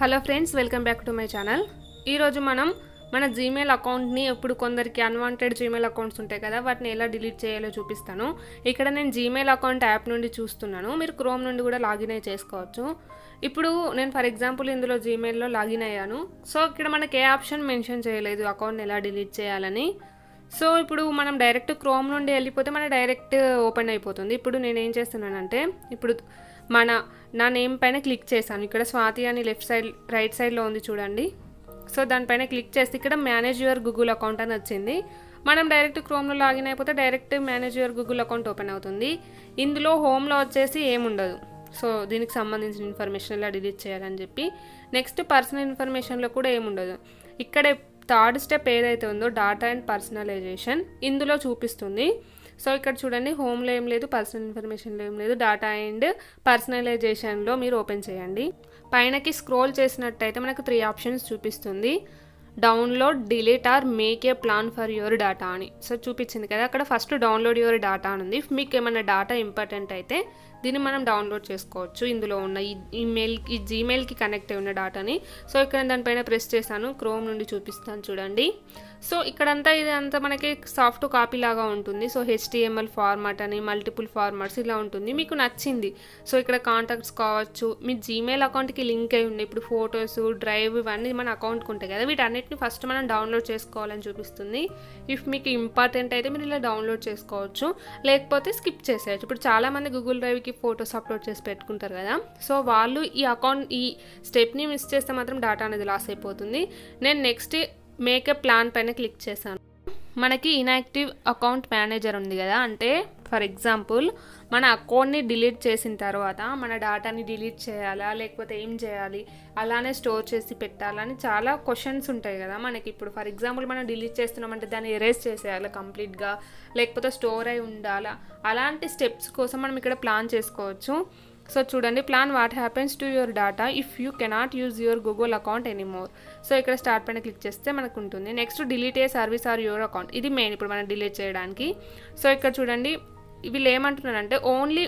hello friends welcome back to my channel ఈరోజు మనం మన జీమెయిల్ అకౌంట్ని ఇప్పుడు కొందరికి అన్వాంటెడ్ జీమెయిల్ అకౌంట్స్ ఉంటాయి కదా వాటిని ఎలా డిలీట్ చేయాలో చూపిస్తాను ఇక్కడ నేను జీమెయిల్ అకౌంట్ యాప్ నుండి చూస్తున్నాను మీరు క్రోమ్ నుండి కూడా లాగిన్ అయ్యి చేసుకోవచ్చు ఇప్పుడు నేను ఫర్ ఎగ్జాంపుల్ ఇందులో జీమెయిల్లో లాగిన్ అయ్యాను సో ఇక్కడ మనకి ఏ ఆప్షన్ మెన్షన్ చేయలేదు అకౌంట్ని ఎలా డిలీట్ చేయాలని సో ఇప్పుడు మనం డైరెక్ట్ క్రోమ్ నుండి వెళ్ళిపోతే మన డైరెక్ట్ ఓపెన్ అయిపోతుంది ఇప్పుడు నేను ఏం చేస్తున్నానంటే ఇప్పుడు మన నా నేమ్ పైన క్లిక్ చేశాను ఇక్కడ స్వాతి అని లెఫ్ట్ సైడ్ రైట్ సైడ్లో ఉంది చూడండి సో దానిపైన క్లిక్ చేస్తే ఇక్కడ మేనేజ్ యువర్ గూగుల్ అకౌంట్ అని వచ్చింది మనం డైరెక్ట్ క్రోమ్లో లాగిన్ అయిపోతే direct manage your Google account open అవుతుంది ఇందులో హోమ్లో వచ్చేసి ఏముండదు సో దీనికి సంబంధించిన ఇన్ఫర్మేషన్ ఎలా డిలీట్ చేయాలని చెప్పి నెక్స్ట్ పర్సనల్ ఇన్ఫర్మేషన్లో కూడా ఏముండదు ఇక్కడ థర్డ్ స్టెప్ ఏదైతే ఉందో డాటా అండ్ పర్సనలైజేషన్ ఇందులో చూపిస్తుంది సో ఇక్కడ చూడండి హోమ్లో ఏం లేదు పర్సనల్ ఇన్ఫర్మేషన్లో ఏం లేదు డాటా అండ్ పర్సనలైజేషన్లో మీరు ఓపెన్ చేయండి పైనకి స్క్రోల్ చేసినట్టయితే మనకు త్రీ ఆప్షన్స్ చూపిస్తుంది download delete or make a plan for your data అని సో చూపించింది కదా అక్కడ ఫస్ట్ డౌన్లోడ్ యువర్ డేటా అని ఉంది ఇఫ్ మీకు ఏమైనా డేటా ఇంపార్టెంట్ అయితే దీన్ని మనం డౌన్లోడ్ చేసుకోవచ్చు ఇందులో ఉన్న ఈ ఈమెయిల్ ఈ జీమెయిల్కి కనెక్ట్ అయి ఉన్న డేటాని సో ఇక్కడ దానిపైన ప్రెస్ చేశాను క్రోమ్ నుండి చూపిస్తాను చూడండి సో ఇక్కడంతా ఇది అంతా మనకి సాఫ్ట్ కాపీ లాగా ఉంటుంది సో హెచ్టిఎంఎల్ ఫార్మాట్ అని మల్టిపుల్ ఫార్మాట్స్ ఇలా ఉంటుంది మీకు నచ్చింది సో ఇక్కడ కాంటాక్ట్స్ కావచ్చు మీ జీమెయిల్ అకౌంట్కి లింక్ అయి ఉన్నాయి ఇప్పుడు ఫొటోస్ డ్రైవ్ ఇవన్నీ మన అకౌంట్కి ఉంటాయి కదా వీటన్నిటిని ఫస్ట్ మనం డౌన్లోడ్ చేసుకోవాలని చూపిస్తుంది ఇఫ్ మీకు ఇంపార్టెంట్ అయితే మీరు ఇలా డౌన్లోడ్ చేసుకోవచ్చు లేకపోతే స్కిప్ చేసేయచ్చు ఇప్పుడు చాలామంది గూగుల్ డ్రైవ్కి ఫొటోస్ అప్లోడ్ చేసి పెట్టుకుంటారు కదా సో వాళ్ళు ఈ అకౌంట్ ఈ స్టెప్ని మిస్ చేస్తే మాత్రం డేటా అనేది లాస్ అయిపోతుంది నేను నెక్స్ట్ మేకప్ ప్లాన్ పైన క్లిక్ చేశాను మనకి ఇన్యాక్టివ్ అకౌంట్ మేనేజర్ ఉంది కదా అంటే ఫర్ ఎగ్జాంపుల్ మన అకౌంట్ని డిలీట్ చేసిన తర్వాత మన డేటాని డిలీట్ చేయాలా లేకపోతే ఏం చేయాలి అలానే స్టోర్ చేసి పెట్టాలని చాలా క్వశ్చన్స్ ఉంటాయి కదా మనకి ఇప్పుడు ఫర్ ఎగ్జాంపుల్ మనం డిలీట్ చేస్తున్నామంటే దాన్ని ఎరేజ్ చేసేయాలా కంప్లీట్గా లేకపోతే స్టోర్ అయి ఉండాలా అలాంటి స్టెప్స్ కోసం మనం ఇక్కడ ప్లాన్ చేసుకోవచ్చు సో చూడండి plan what happens to your data if you cannot use your Google account anymore so ఇక్కడ స్టార్ట్ పైన క్లిక్ చేస్తే మనకు ఉంటుంది next delete a service or your account ఇది మెయిన్ ఇప్పుడు మనం డిలీట్ చేయడానికి సో ఇక్కడ చూడండి వీళ్ళు ఏమంటున్నారంటే ఓన్లీ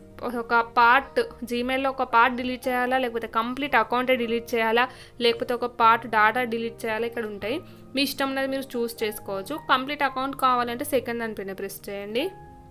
ఒక పార్ట్ జీమెయిల్లో ఒక పార్ట్ డిలీట్ చేయాలా లేకపోతే కంప్లీట్ అకౌంటే డిలీట్ చేయాలా లేకపోతే ఒక పార్ట్ డాటా డిలీట్ చేయాలా ఇక్కడ ఉంటాయి మీ ఇష్టం ఉన్నది మీరు చూస్ చేసుకోవచ్చు కంప్లీట్ అకౌంట్ కావాలంటే సెకండ్ దానిపైన ప్రెస్ చేయండి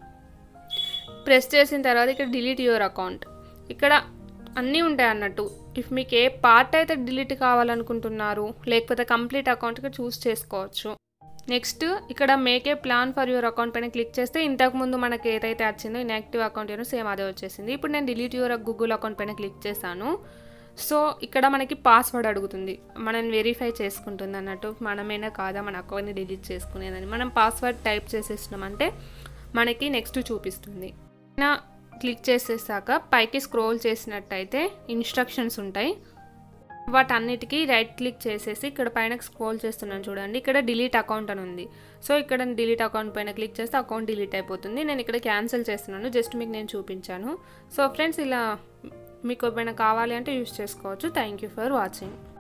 ప్రెస్ చేసిన తర్వాత ఇక్కడ డిలీట్ యువర్ అకౌంట్ ఇక్కడ అన్నీ ఉంటాయి అన్నట్టు ఇఫ్ మీకు ఏ పార్ట్ అయితే డిలీట్ కావాలనుకుంటున్నారు లేకపోతే కంప్లీట్ అకౌంట్కి చూస్ చేసుకోవచ్చు నెక్స్ట్ ఇక్కడ make a plan for your account పైన క్లిక్ చేస్తే ఇంతకుముందు మనకి ఏదైతే వచ్చిందో ఇన్యాక్టివ్ అకౌంట్ ఏమో సేమ్ అదే వచ్చేసింది ఇప్పుడు నేను డిలీట్ యువర్ గూగుల్ అకౌంట్ పైన క్లిక్ చేశాను సో ఇక్కడ మనకి పాస్వర్డ్ అడుగుతుంది మనం వెరిఫై చేసుకుంటుంది అన్నట్టు మనమేనా కాదా మన అకౌంట్ని డిలీట్ చేసుకునేదని మనం పాస్వర్డ్ టైప్ చేసేసినామంటే మనకి నెక్స్ట్ చూపిస్తుంది నా క్లిక్ చేసేసాక పైకి స్క్రోల్ చేసినట్టయితే ఇన్స్ట్రక్షన్స్ ఉంటాయి వాటన్నిటికీ రైట్ క్లిక్ చేసేసి ఇక్కడ పైన స్క్రోల్ చేస్తున్నాను చూడండి ఇక్కడ డిలీట్ అకౌంట్ అని ఉంది సో ఇక్కడ డిలీట్ అకౌంట్ పైన క్లిక్ చేస్తే అకౌంట్ డిలీట్ అయిపోతుంది నేను ఇక్కడ క్యాన్సిల్ చేస్తున్నాను జస్ట్ మీకు నేను చూపించాను సో ఫ్రెండ్స్ ఇలా మీకు ఏమైనా కావాలి అంటే యూస్ చేసుకోవచ్చు థ్యాంక్ యూ ఫర్ వాచింగ్